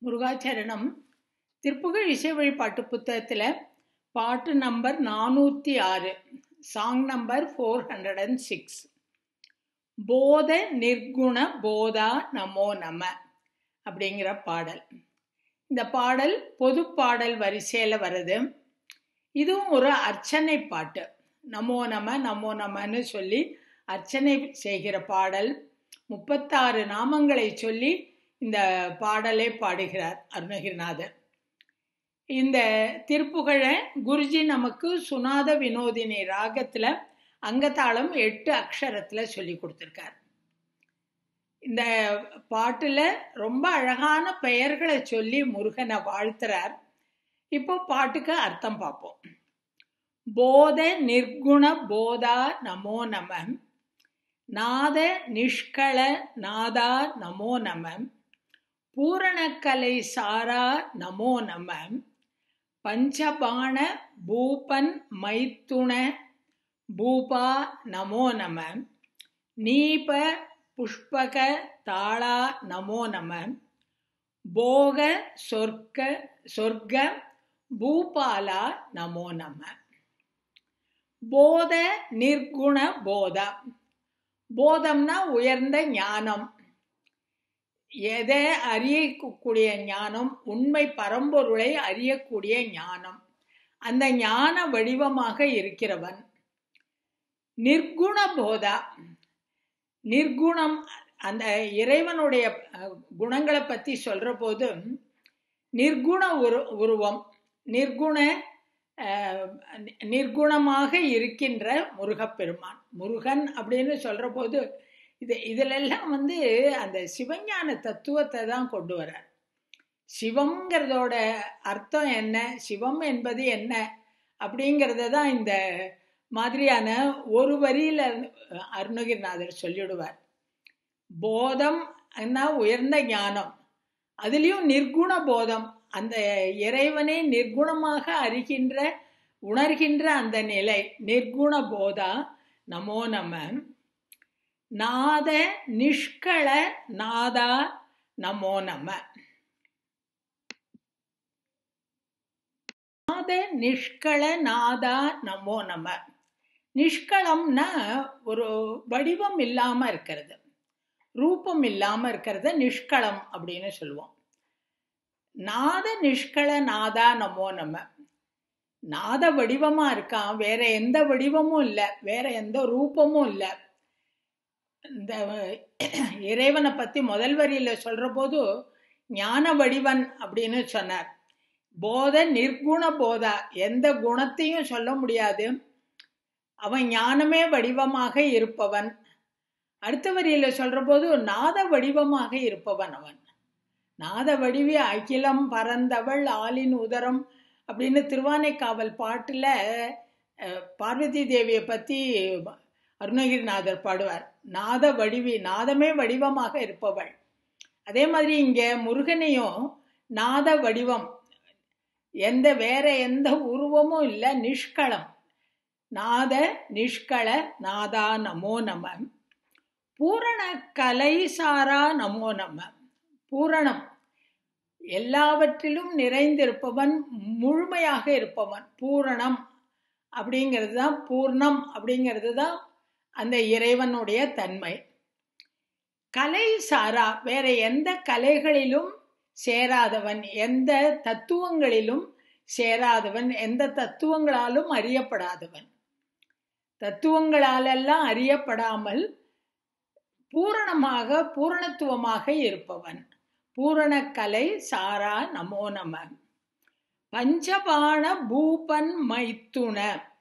முருகாச்சரணம் திருப்புகழ் இசை வழிபாட்டு புத்தகத்தில் பாட்டு நம்பர் நானூற்றி ஆறு song number four hundred and six போத நிர்குண போதா நமோ நம அப்படிங்கிற பாடல் இந்த பாடல் பொது பாடல் வரிசையில் வருது இதுவும் ஒரு அர்ச்சனை பாட்டு நமோ நம நமோ நமன்னு சொல்லி அர்ச்சனை செய்கிற பாடல் முப்பத்தாறு நாமங்களை சொல்லி இந்த பாடலை பாடுகிறார் அருணகிரிநாதர் இந்த திருப்புகழை குருஜி நமக்கு சுனாத வினோதினி ராகத்தில் அங்கத்தாளம் எட்டு அக்ஷரத்தில் சொல்லி கொடுத்துருக்கார் இந்த பாட்டில் ரொம்ப அழகான பெயர்களை சொல்லி முருகனை வாழ்த்துறார் இப்போ பாட்டுக்கு அர்த்தம் பார்ப்போம் போத நிர்குண போதா நமோ நம நாத நிஷ்கள நாதா நமோ நம பூரணக்கலை சாரா நமோ நம பஞ்சபாண பூபன் மைத்துண பூபா நமோ நம நீப புஷ்பக தாளா நமோ நம போக சொர்க்க சொர்க்க பூபாலா நமோ நம போத நிர்குண போதா போதம்னா உயர்ந்த ஞானம் எதை அறியக்கூடிய ஞானம் உண்மை பரம்பொருளை அறியக்கூடிய ஞானம் அந்த ஞான வடிவமாக இருக்கிறவன் நிர்குண போதா நிர்குணம் அந்த இறைவனுடைய குணங்களை பற்றி சொல்கிற போது நிர்குண உரு உருவம் நிர்குண நிர்குணமாக இருக்கின்ற முருகப்பெருமான் முருகன் அப்படின்னு சொல்கிற போது இது இதிலெல்லாம் வந்து அந்த சிவஞான தத்துவத்தை தான் கொண்டு வரார் சிவங்கிறதோட அர்த்தம் என்ன சிவம் என்பது என்ன அப்படிங்கிறத தான் இந்த மாதிரியான ஒரு வரியில் அருணகிரிநாதர் சொல்லிடுவார் போதம் உயர்ந்த ஞானம் அதுலேயும் நிர்குண போதம் அந்த இறைவனை நிர்குணமாக அறிகின்ற உணர்கின்ற அந்த நிலை நிர்குண போதா நமோ நம நாத நிஷ்கள நாதா நமோ நம நாத நிஷ்கள நாதா நமோ நம நிஷ்களம்னா ஒரு வடிவம் இல்லாமல் இருக்கிறது ரூபம் இல்லாமல் இருக்கிறத நிஷ்களம் அப்படின்னு சொல்லுவோம் நாத நிஷ்கள நாதா நமோ நம்ம நாத வடிவமாக இருக்கான் வேற எந்த வடிவமும் இல்லை வேற எந்த ரூபமும் இல்லை இந்த இறைவனை பற்றி முதல் வரியில் சொல்கிற போது ஞான வடிவன் அப்படின்னு சொன்னார் போத நிர்குண போதா எந்த குணத்தையும் சொல்ல முடியாது அவன் ஞானமே வடிவமாக இருப்பவன் அடுத்த வரியில் சொல்கிற போது நாத வடிவமாக இருப்பவன் அவன் நாத வடிவி அகிலம் பறந்தவள் ஆளின் உதரம் அப்படின்னு திருவானைக்காவல் பாட்டில் பார்வதி தேவியை பற்றி அருணகிரிநாதர் பாடுவார் நாத வடிவி நாதமே வடிவமாக இருப்பவள் அதே மாதிரி இங்கே முருகனையும் நாத வடிவம் எந்த வேற எந்த உருவமும் இல்லை நிஷ்களம் நாத நிஷ்கள நாதா நமோ நம பூரண கலை சாரா நமோ நம பூரணம் எல்லாவற்றிலும் நிறைந்திருப்பவன் முழுமையாக இருப்பவன் பூரணம் அப்படிங்கிறது தான் பூர்ணம் அப்படிங்கிறது தான் அந்த இறைவனுடைய தன்மை கலை சாரா வேற எந்த கலைகளிலும் சேராதவன் எந்த தத்துவங்களிலும் சேராதவன் எந்த தத்துவங்களாலும் அறியப்படாதவன் தத்துவங்களாலெல்லாம் அறியப்படாமல் பூரணமாக பூரணத்துவமாக இருப்பவன் பூரணக்கலை சாரா நமோ நம பஞ்சபாண பூபன் மைத்துண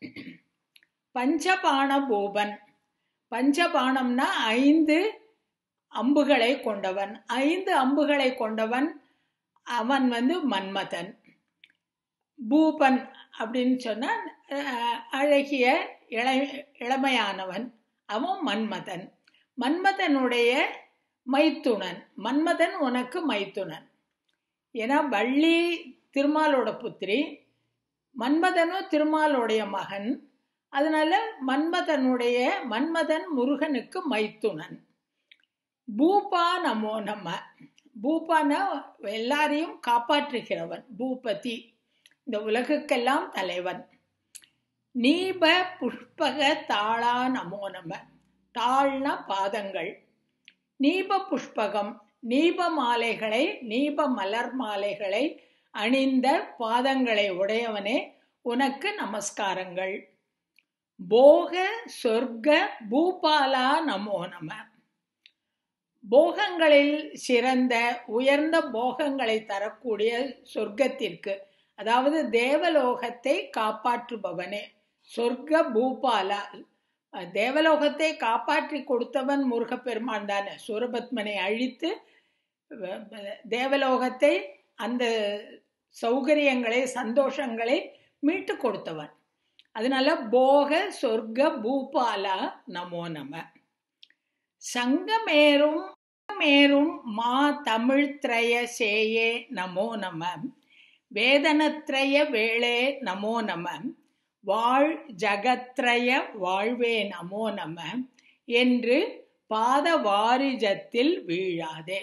பஞ்சபாண பூபன் பஞ்சபாணம்னா ஐந்து அம்புகளை கொண்டவன் ஐந்து அம்புகளை கொண்டவன் அவன் வந்து மன்மதன் பூபன் அப்படின்னு சொன்னால் அழகிய இள இளமையானவன் அவன் மன்மதன் மன்மதனுடைய மைத்துனன் மன்மதன் உனக்கு மைத்துனன் ஏன்னா வள்ளி திருமாலோட புத்திரி மன்மதனும் திருமாலோடைய மகன் அதனால மன்மதனுடைய மன்மதன் முருகனுக்கு மைத்துனன் பூபா நமோ நம்ம பூபான எல்லாரையும் காப்பாற்றுகிறவன் பூபதி இந்த உலகுக்கெல்லாம் தலைவன் நீப புஷ்பக தாளா நமோ நம தாழ்னா பாதங்கள் நீப புஷ்பகம் நீப மாலைகளை நீப மலர் மாலைகளை அணிந்த பாதங்களை உடையவனே உனக்கு நமஸ்காரங்கள் போக சொர்க்க பூபாலா நமோ நம போகங்களில் சிறந்த உயர்ந்த போகங்களை தரக்கூடிய சொர்க்கத்திற்கு அதாவது தேவலோகத்தை காப்பாற்றுபவனே சொர்க்க பூபாலா தேவலோகத்தை காப்பாற்றி கொடுத்தவன் முருகப்பெருமான் தானே சூரபத்மனை அழித்து தேவலோகத்தை அந்த சௌகரியங்களை சந்தோஷங்களை மீட்டு கொடுத்தவன் அதனால போக சொர்க்க பூபாலா நமோ நம சங்கமேரும் மேரும் மா தமிழ் திரய சேயே நமோ நம வேதனத்ரய வேளே நமோ நம வாழ் ஜகத்ரய வாழ்வே நமோ நம என்று பாத வாரிஜத்தில் வீழாதே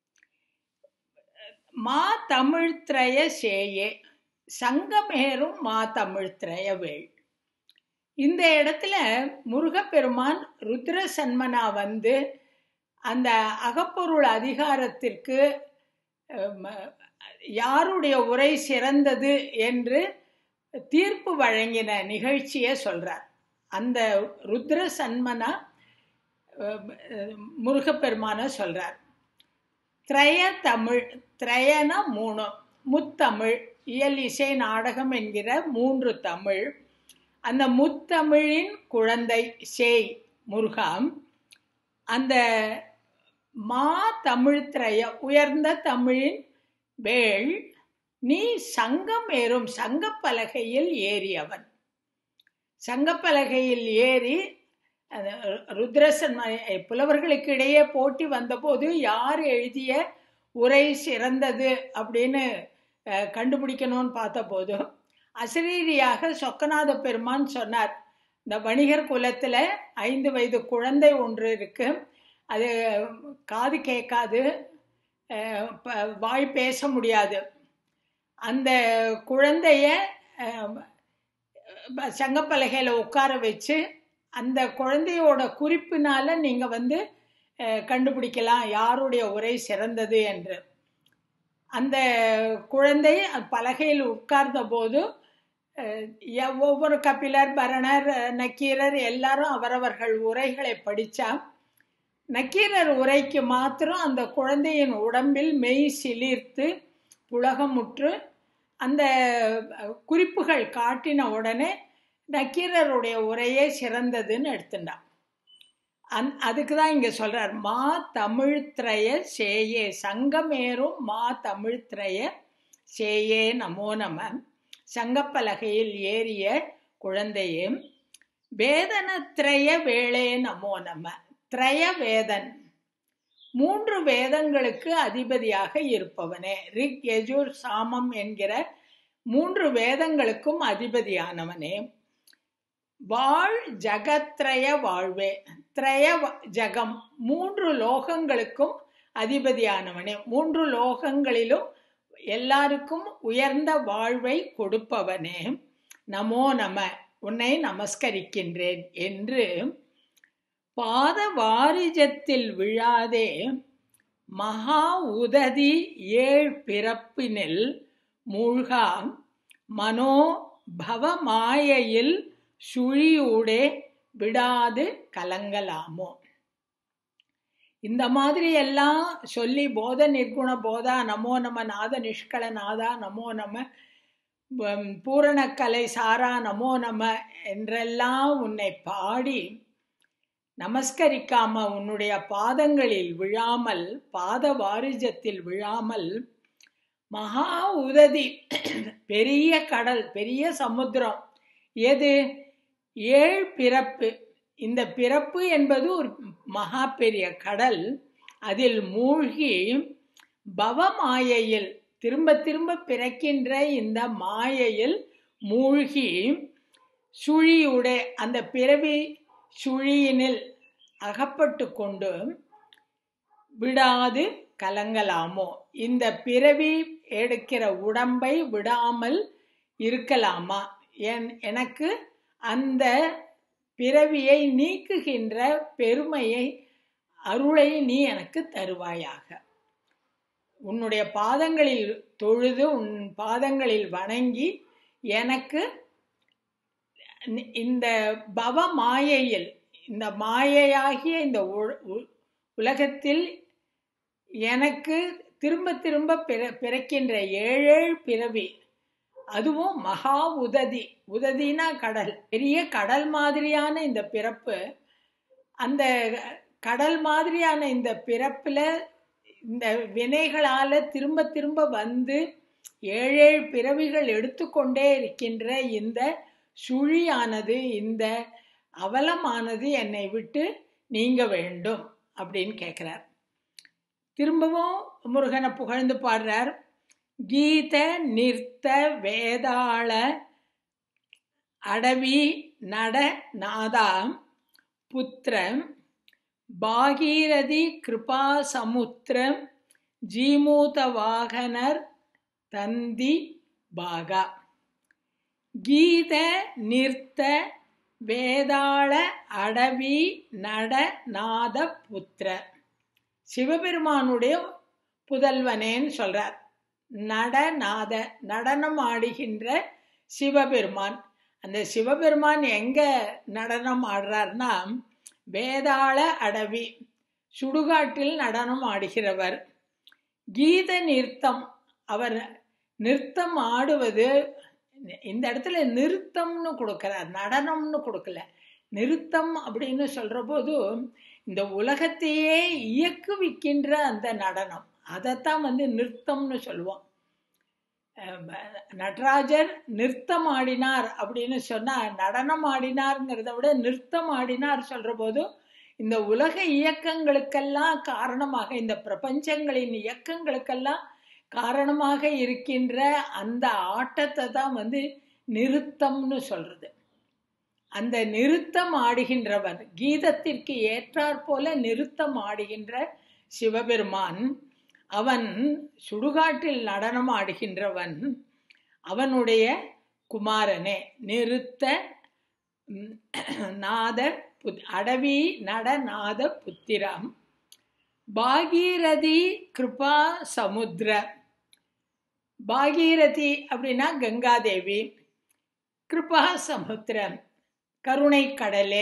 மா தமிழ் திரய சேயே சங்கமேரும் மா தமிழ் திரய வேள் இந்த இடத்துல முருகப்பெருமான் ருத்ர சன்மனா வந்து அந்த அகப்பொருள் அதிகாரத்திற்கு யாருடைய உரை சிறந்தது என்று தீர்ப்பு வழங்கின நிகழ்ச்சியை சொல்றார் அந்த ருத்ர சன்மனா முருகப்பெருமான சொல்றார் திரய தமிழ் திரயனா மூணு முத்தமிழ் இயல் இசை நாடகம் என்கிற மூன்று தமிழ் அந்த முத்தமிழின் குழந்தை சேய் முருகாம் அந்த மா தமிழ் திரைய உயர்ந்த தமிழின் வேள் நீ சங்கம் ஏறும் சங்கப்பலகையில் ஏறியவன் சங்கப்பலகையில் ஏறி ருத்ரசன் புலவர்களுக்கு இடையே போட்டி வந்தபோது யார் எழுதிய உரை சிறந்தது அப்படின்னு கண்டுபிடிக்கணும்னு பார்த்தபோது அசரீரியாக சொக்கநாத பெருமான் சொன்னார் இந்த வணிகர் குலத்தில் ஐந்து வயது குழந்தை ஒன்று இருக்கு அது காது கேட்காது வாய் பேச முடியாது அந்த குழந்தைய சங்கப்பலகையில் உட்கார வச்சு அந்த குழந்தையோட குறிப்பினால நீங்கள் வந்து கண்டுபிடிக்கலாம் யாருடைய உரை சிறந்தது என்று அந்த குழந்தை பலகையில் உட்கார்ந்த போது ஒவ்வொரு கபிலர் பரணர் நக்கீரர் எல்லாரும் அவரவர்கள் உரைகளை படித்தா நக்கீரர் உரைக்கு மாத்திரம் அந்த குழந்தையின் உடம்பில் மெய் சிலிர்த்து புலகமுற்று அந்த குறிப்புகள் காட்டின உடனே நக்கீரருடைய உரையே சிறந்ததுன்னு எடுத்துட்டான் அந் அதுக்கு தான் இங்கே சொல்கிறார் மா தமிழ் திரைய சேயே சங்கமேறும் மா தமிழ் திரைய சேயே நமோ நம சங்கப்பலகையில் ஏறிய குழந்தையே வேதனத்திரய வேளே நமோ நம திரய வேதன் மூன்று வேதங்களுக்கு அதிபதியாக இருப்பவனே ரிக் யஜுர் சாமம் என்கிற மூன்று வேதங்களுக்கும் அதிபதியானவனே வாழ் ஜகத்ரய வாழ்வே திரய ஜகம் மூன்று லோகங்களுக்கும் அதிபதியானவனே மூன்று லோகங்களிலும் எல்லாருக்கும் உயர்ந்த வாழ்வை கொடுப்பவனே நமோ நம உன்னை நமஸ்கரிக்கின்றேன் என்று பாத வாரிஜத்தில் விழாதே மகா உததி ஏழ் பிறப்பினில் மூழ்கா மனோ பவமாயையில் சுழியூடே விடாது கலங்கலாமோ இந்த மாதிரி எல்லாம் சொல்லி போத நிர்குண போதா நமோ நம நாத நிஷ்கல நாதா நமோ நம பூரணக்கலை சாரா நமோ நம என்றெல்லாம் உன்னை பாடி நமஸ்கரிக்காம உன்னுடைய பாதங்களில் விழாமல் பாத வாரிஜத்தில் விழாமல் மகா உததி பெரிய கடல் பெரிய சமுத்திரம் எது ஏழ் பிறப்பு இந்த பிறப்பு என்பது ஒரு மகா பெரிய கடல் அதில் மூழ்கி பவமாயையில் திரும்ப திரும்ப பிறக்கின்ற இந்த மாயையில் மூழ்கி சுழியுடைய அந்த பிறவி சுழியினில் அகப்பட்டு கொண்டு விடாது கலங்கலாமோ இந்த பிறவி எடுக்கிற உடம்பை விடாமல் இருக்கலாமா என் எனக்கு அந்த பிறவியை நீக்குகின்ற பெருமையை அருளை நீ எனக்கு தருவாயாக உன்னுடைய பாதங்களில் தொழுது உன் பாதங்களில் வணங்கி எனக்கு இந்த பவ மாயையில் இந்த மாயையாகிய இந்த உலகத்தில் எனக்கு திரும்ப திரும்ப பிற பிறக்கின்ற ஏழேழு பிறவி அதுவும் மகா உததி உததினா கடல் பெரிய கடல் மாதிரியான இந்த பிறப்பு அந்த கடல் மாதிரியான இந்த பிறப்புல இந்த வினைகளால திரும்ப திரும்ப வந்து ஏழேழு பிறவிகள் எடுத்துக்கொண்டே இருக்கின்ற இந்த சுழியானது இந்த அவலமானது என்னை விட்டு நீங்க வேண்டும் அப்படின்னு கேட்குறார் திரும்பவும் முருகனை புகழ்ந்து பாடுறார் கீத நிறுத்த வேதாள அடவி நட நாதாம் புத்திரம் பாகீரதி கிருபா சமுத்திரம் ஜீமூத வாகனர் தந்தி பாகா கீத நிறுத்த வேதாள அடவி நட நாத புத்திர சிவபெருமானுடைய புதல்வனேன்னு சொல்றார் நடநாத நடனம் ஆடுகின்ற சிவபெருமான் அந்த சிவபெருமான் எங்க நடனம் ஆடுறார்னா வேதாள அடவி சுடுகாட்டில் நடனம் ஆடுகிறவர் கீத நிறுத்தம் அவர் நிறுத்தம் ஆடுவது இந்த இடத்துல நிறுத்தம்னு கொடுக்கிறார் நடனம்னு கொடுக்கல நிறுத்தம் அப்படின்னு சொல்ற போது இந்த உலகத்தையே இயக்குவிக்கின்ற அந்த நடனம் அதைத்தான் வந்து நிறுத்தம்னு சொல்லுவோம் நடராஜர் நிறுத்தம் ஆடினார் அப்படின்னு சொன்னா நடனம் ஆடினார்ங்கிறத விட நிறுத்தம் ஆடினார் சொல்ற போது இந்த உலக இயக்கங்களுக்கெல்லாம் காரணமாக இந்த பிரபஞ்சங்களின் இயக்கங்களுக்கெல்லாம் காரணமாக இருக்கின்ற அந்த ஆட்டத்தை தான் வந்து நிறுத்தம்னு சொல்றது அந்த நிறுத்தம் ஆடுகின்றவன் கீதத்திற்கு ஏற்றாற் போல நிறுத்தம் ஆடுகின்ற சிவபெருமான் அவன் சுடுகாட்டில் நடனம் ஆடுகின்றவன் அவனுடைய குமாரனே நிறுத்த நாத அடவி நடநாத புத்திரம் பாகீரதி கிருபா சமுத்திர பாகீரதி அப்படின்னா கங்காதேவி கிருபா சமுத்திரம் கருணை கடலே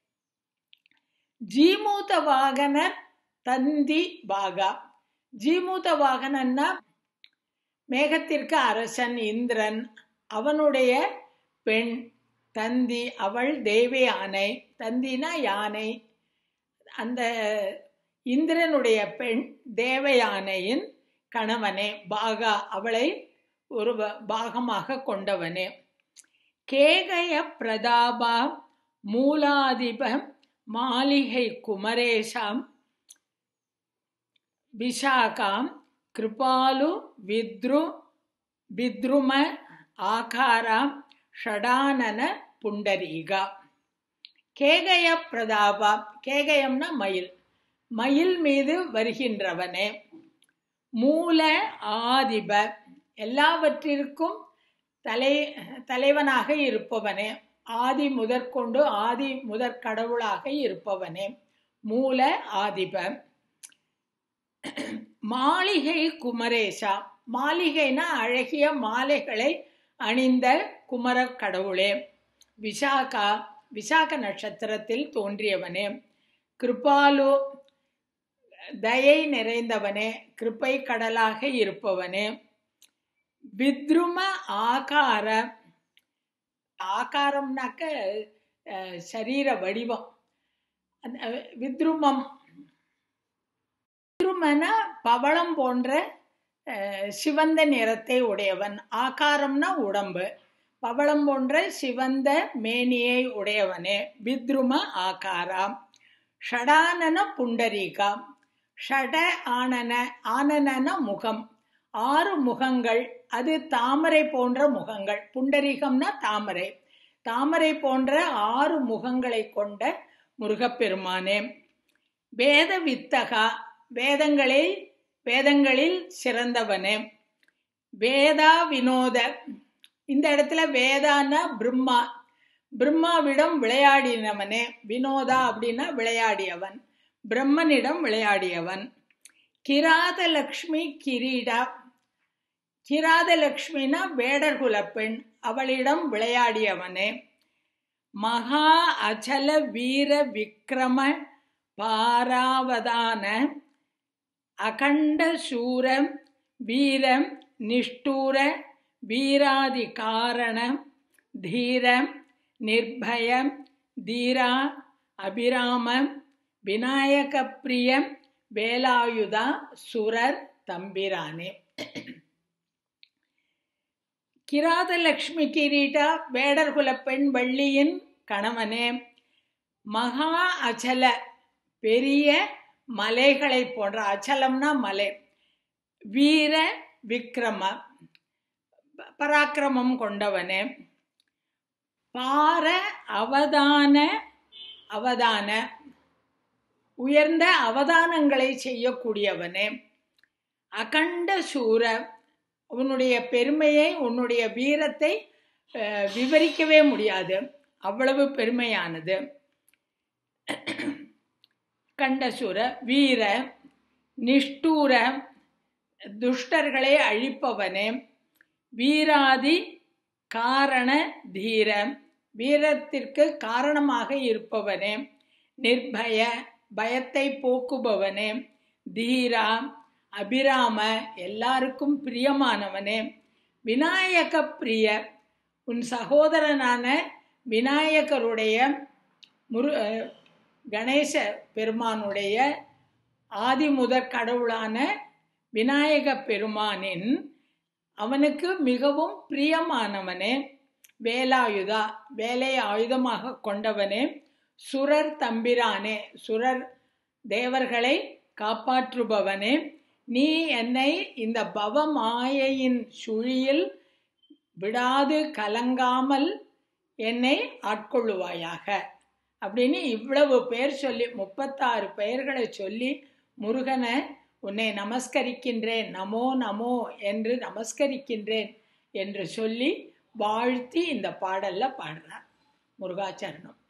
ஜீமூத வாகனர் தந்தி பாகா ஜீமூத வாகனன்னா மேகத்திற்கு அரசன் இந்திரன் அவனுடைய பெண் தந்தி அவள் தேவி யானை தந்தினா யானை அந்த இந்திரனுடைய பெண் தேவயானையின் கணவனே பாகா அவளை ஒரு பாகமாக கொண்டவனே கேகய பிரதாபா மூலாதிப மாளிகை குமரேஷாம் விஷாகாம் கிருபாலு வித்ரு வித்ரும ஆகாராம் ஷடானன புண்டரீகா கேகய பிரதாபா கேகயம்னா மயில் மயில் மீது வருகின்றவனே மூல ஆதிப எல்லாவற்றிற்கும் தலை தலைவனாக இருப்பவனே ஆதி முதற்கொண்டு ஆதி முதற் கடவுளாக இருப்பவனே மூல ஆதிப மாளிகை குமரேசா மாளிகைனா அழகிய மாலைகளை அணிந்த குமர கடவுளே விசாகா விசாக நட்சத்திரத்தில் தோன்றியவனே கிருபாலு தயை நிறைந்தவனே கிருப்பை கடலாக இருப்பவனே வித்ரும ஆகார ஆகாரம்னாக்க சரீர வடிவம் வித்ருமம் வித்ருமன பவளம் போன்ற சிவந்த நிறத்தை உடையவன் ஆகாரம்னா உடம்பு பவளம் போன்ற சிவந்த மேனியை உடையவனே வித்ரும ஆகாராம் ஷடானன புண்டரீகா ஷட ஆனன ஆனன முகம் ஆறு முகங்கள் அது தாமரை போன்ற முகங்கள் புண்டரீகம்னா தாமரை தாமரை போன்ற ஆறு முகங்களை கொண்ட முருகப்பெருமானே வேத வித்தகா வேதங்களை வேதங்களில் சிறந்தவனே வேதா வினோத இந்த இடத்துல வேதான்னா பிரம்மா பிரம்மாவிடம் விளையாடினவனே வினோதா அப்படின்னா விளையாடியவன் பிரம்மனிடம் விளையாடியவன் கிராதலக்ஷ்மி கிரீடா கிராதலக்ஷ்மினா வேடர் குலப்பெண் அவளிடம் விளையாடியவனே மகா அச்சல வீர விக்ரம பாராவதான அகண்ட சூர வீர நிஷ்டூர வீராதி காரண தீர நிர்பய தீரா அபிராம விநாயக பிரிய வேலாயுதா சுரர் தம்பிரானே கிராதலக்ஷ்மி கிரீட்டா வேடர் குலப்பெண் வள்ளியின் கணவனே மகா அச்சல பெரிய மலைகளை போன்ற அச்சலம்னா மலை வீர விக்ரம பராக்கிரமம் கொண்டவனே பார அவதான அவதான உயர்ந்த அவதானங்களை செய்யக்கூடியவனே அகண்ட சூர உன்னுடைய பெருமையை உன்னுடைய வீரத்தை விவரிக்கவே முடியாது அவ்வளவு பெருமையானது கண்டசூர வீர நிஷ்டூர துஷ்டர்களை அழிப்பவனே வீராதி காரண தீர வீரத்திற்கு காரணமாக இருப்பவனே நிர்பய பயத்தை போக்குபவனே தீரா அபிராம எல்லாருக்கும் பிரியமானவனே விநாயக பிரிய உன் சகோதரனான விநாயகருடைய முரு கணேச பெருமானுடைய ஆதி முதற் கடவுளான விநாயக பெருமானின் அவனுக்கு மிகவும் பிரியமானவனே வேலாயுதா வேலை ஆயுதமாக கொண்டவனே சுரர் தம்பிரானே சுரர் தேவர்களை காப்பாற்றுபவனே நீ என்னை இந்த பவமாயையின் சுழியில் விடாது கலங்காமல் என்னை ஆட்கொள்ளுவாயாக அப்படின்னு இவ்வளவு பேர் சொல்லி முப்பத்தாறு பெயர்களை சொல்லி முருகனை உன்னை நமஸ்கரிக்கின்றேன் நமோ நமோ என்று நமஸ்கரிக்கின்றேன் என்று சொல்லி வாழ்த்தி இந்த பாடல்ல பாடுறார் முருகாச்சரணம்